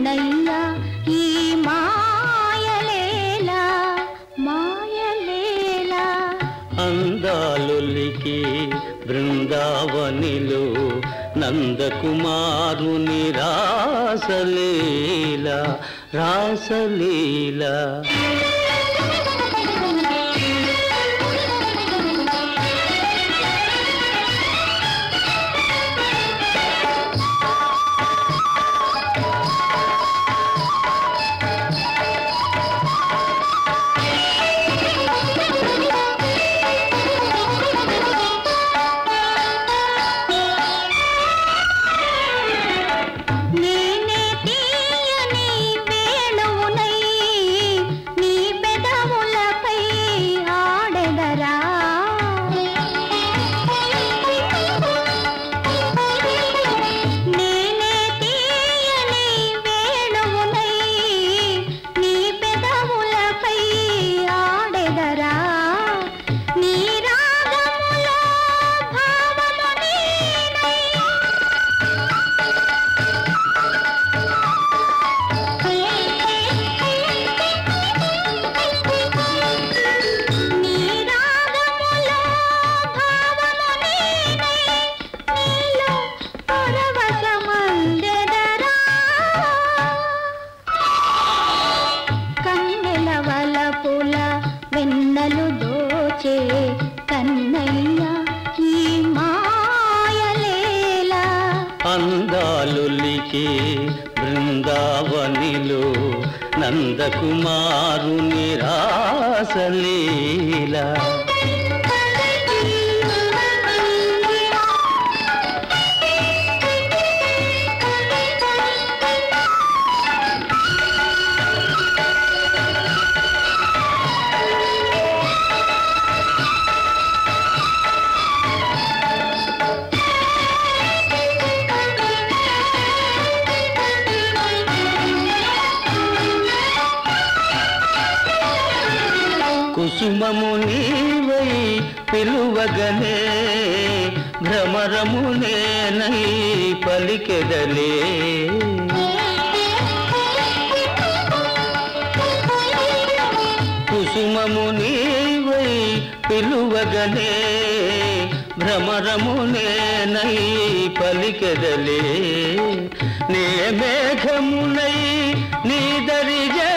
కన్నయ్య ఈ మాయలేలా మాయలేలా అందాలొలికి బృందావనిలో నందకుమారుని రాసలీల రాసలీల నేనే తీయని వేణువునై నీ పెదవులపై ఆడెదరా నేనే తీయని వేణువునై నీ పెదవులపై ఆడెదరా నీ రాగములో భావము నీనై నీ రాగములో భావము నీనై నీలో పరవశమందెదరా కన్నెల వలపుల వెన్నెలు దోచే కన్నయ్య ఈ మాయలేలా అందాలొలికి బృందావనిలో నందకుమారుని రాసలీల కుసుమము నీవై పిలువగనే భ్రమరము నేనై పలికెదలే కుసుమము నీవై పిలువగనే భ్రమరము నేనై పలికెదలే నే మేఘమునై నీ దరిజ